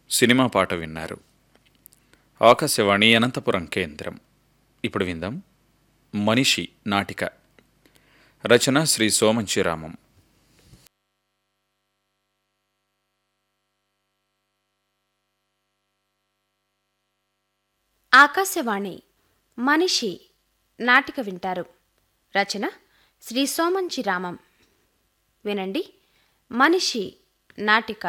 cinema పాట విన్నారు ఆకాశవాణి అనంతపురం కేంద్రం ఇప్పుడు విందాం మనిషి నాటిక రచన శ్రీ సోమంచిరామం ఆకాశవాణి మనిషి నాటిక వింటారు రచన శ్రీ సోమంచి రామం వినండి మనిషి నాటిక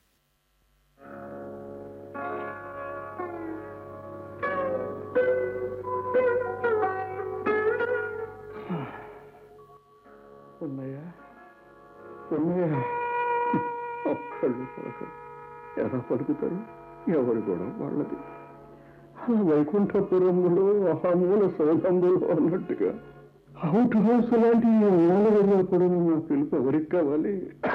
ఉన్నాయా ఉన్నాయా ఒక్కళ్ళు పలకరు ఎలా పలుకుతారు ఎవరు కూడా వాళ్ళది అలా వైకుంఠపురములో అహమూల సౌధంబులు అన్నట్టుగా అవుట్ హౌస్ లాంటి ఈ మూల వెళ్ళిన కూడా నా పిలుపు ఎవరికి కావాలి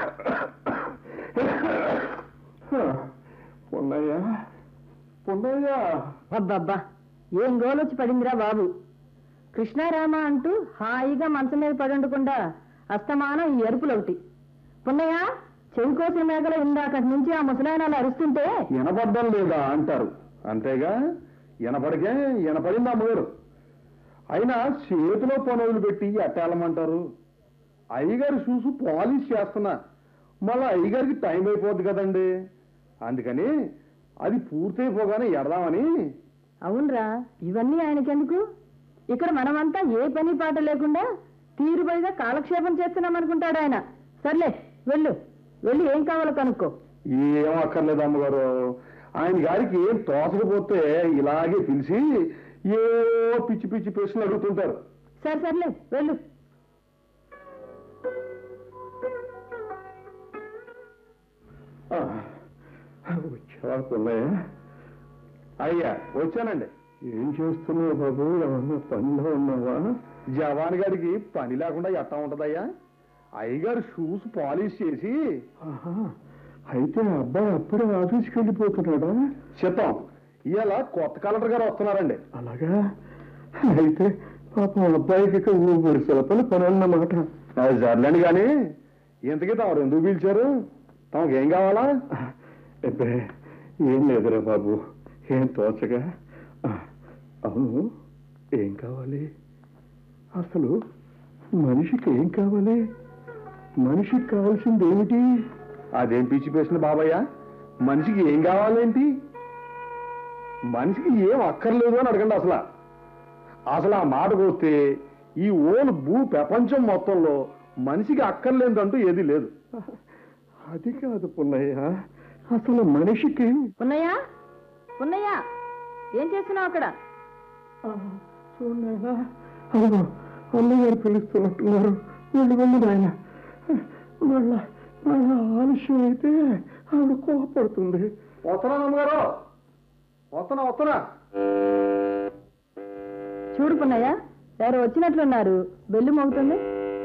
ఉన్నాయా ఉన్నాయా అబ్బబ్బా ఏం గోలొచ్చి పడిందిరా బాబు కృష్ణారామ అంటూ హాయిగా మంచం మీద పడుండకుండా అస్తమానం ఈ ఎరుపులు ఒకటి పున్నయ్య చెవి కోసిన మేకలో ఇందాకటి నుంచి ఆ ముసలాయనాలు అరుస్తుంటే వినపడ్డం లేదా అంటారు అంతేగా వినపడికే వినపడింది అమ్మగారు అయినా చేతిలో పనులు పెట్టి అట్టేలమంటారు అయ్యగారు చూసు పాలిష్ చేస్తున్నా మళ్ళీ అయ్యగారికి టైం అయిపోద్ది కదండి అందుకని అది పూర్తయిపోగానే ఎడదామని అవునరా ఇవన్నీ ఆయనకెందుకు ఇక్కడ మనమంతా ఏ పని పాట లేకుండా తీరుబడిగా కాలక్షేపం చేస్తున్నాం అనుకుంటాడు ఆయన సర్లే వెళ్ళు వెళ్ళి ఏం కావాలో కనుక్కో ఏం అక్కర్లేదు అమ్మగారు ఆయన గారికి ఏం తోసకపోతే ఇలాగే పిలిచి ఏ పిచ్చి పిచ్చి ప్రశ్నలు అడుగుతుంటారు సరే సర్లే వెళ్ళు ఆ, వచ్చావా పుల్లయ్య అయ్యా వచ్చానండి ఏం చేస్తున్నావు బాబు ఏమన్నా పనిలో ఉన్నావా జవాన్ గారికి పని లేకుండా ఎట్టా ఉంటదయ్యా అయ్యగారు షూస్ పాలిష్ చేసి అయితే అబ్బాయి అప్పుడే ఆఫీస్కి వెళ్ళిపోతున్నాడా చిత్తం ఇవాళ కొత్త కలెక్టర్ గారు వస్తున్నారండి అలాగా అయితే పాపం అబ్బాయికి ఇక ఊపిరి సెలపలు పని అన్నమాట అది సర్లేండి కానీ ఇంతకీ తమరు ఎందుకు పిలిచారు తమకు ఏం కావాలా అబ్బే ఏం లేదురా బాబు ఏం తోచగా ఆ, అవును ఏం కావాలి అసలు మనిషికి ఏం కావాలి మనిషికి కావాల్సింది ఏమిటి అదేం పిచ్చి ప్రశ్న బాబయ్య మనిషికి ఏం కావాలేంటి మనిషికి ఏం అక్కర్లేదు అని అడగండి అసలు అసలు ఆ మాటకు వస్తే ఈ ఓన్ భూ ప్రపంచం మొత్తంలో మనిషికి అక్కర్లేదంటూ ఏది లేదు అది కాదు పుల్లయ్య అసలు మనిషికి పున్నయ్య పున్నయ్య ఏం చేస్తున్నావు అక్కడ చూడలేదా అదిగో అమ్మగారు పిలుస్తున్నట్టున్నారు వెళ్ళి వెళ్ళి నాయన వాళ్ళ వాళ్ళ ఆలస్యం అయితే ఆవిడ కోపడుతుంది వస్తున్నా అమ్మగారు వస్తున్నా వస్తున్నా చూడు పున్నయ్య ఎవరు వచ్చినట్లున్నారు బెల్లు మోగుతుంది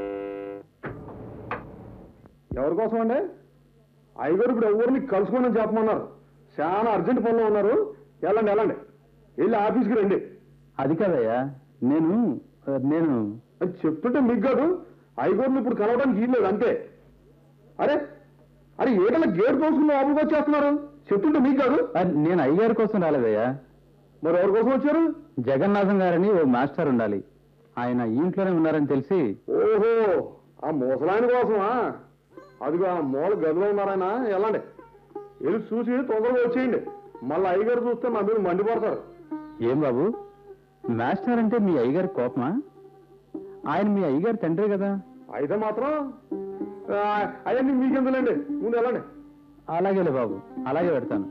ఎవరి కోసం అండి అయ్యగారు ఇప్పుడు ఎవరిని కలుసుకోమని చెప్పమన్నారు చాలా అర్జెంట్ పనిలో ఉన్నారు వెళ్ళండి వెళ్ళండి వెళ్ళి ఆఫీస్కి రండి అది కాదయ్యా నేను నేను అది చెప్తుంటే మీకు కాదు అయ్యగారిని ఇప్పుడు కలవడానికి వీల్లేదు అంతే అరే అరే ఏటలా గేట్ తోసుకుని లోపలికి వచ్చేస్తున్నారు చెప్తుంటే మీకు కాదు అది నేను అయ్యగారి కోసం రాలేదయ్యా మరి ఎవరి కోసం వచ్చారు జగన్నాథం గారని ఓ మాస్టర్ ఉండాలి ఆయన ఈ ఇంట్లోనే ఉన్నారని తెలిసి ఓహో ఆ ముసలాయన కోసమా అదిగో ఆ మూల గదిలో ఉన్నారాయన వెళ్ళండి వెళ్ళి చూసి తొందరగా వచ్చేయండి మళ్ళీ అయ్యగారు చూస్తే నా మీద మండిపడతారు ఏం బాబు మాస్టర్ అంటే మీ అయ్యగారి కోపమా ఆయన మీ అయ్యగారి తండ్రే కదా అయితే మాత్రం అవన్నీ మీకెందులేండి ముందు వెళ్ళండి అలాగేలే బాబు అలాగే పెడతాను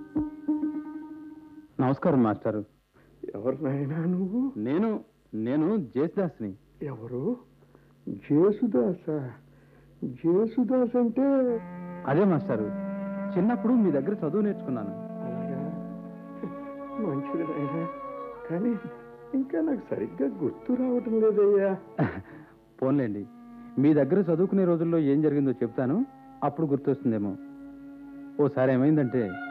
నమస్కారం మాస్టారు ఎవరు నాయనా నువ్వు నేను నేను జేసుదాస్ని ఎవరు జేసుదాస జేసుదాస్ అంటే అదే మాస్టారు చిన్నప్పుడు మీ దగ్గర చదువు నేర్చుకున్నాను అలాగా మంచిది నాయనా కానీ ఇంకా నాకు సరిగ్గా గుర్తు రావటం లేదయ్యా పోన్లేండి మీ దగ్గర చదువుకునే రోజుల్లో ఏం జరిగిందో చెప్తాను అప్పుడు గుర్తొస్తుందేమో ఓసారి ఏమైందంటే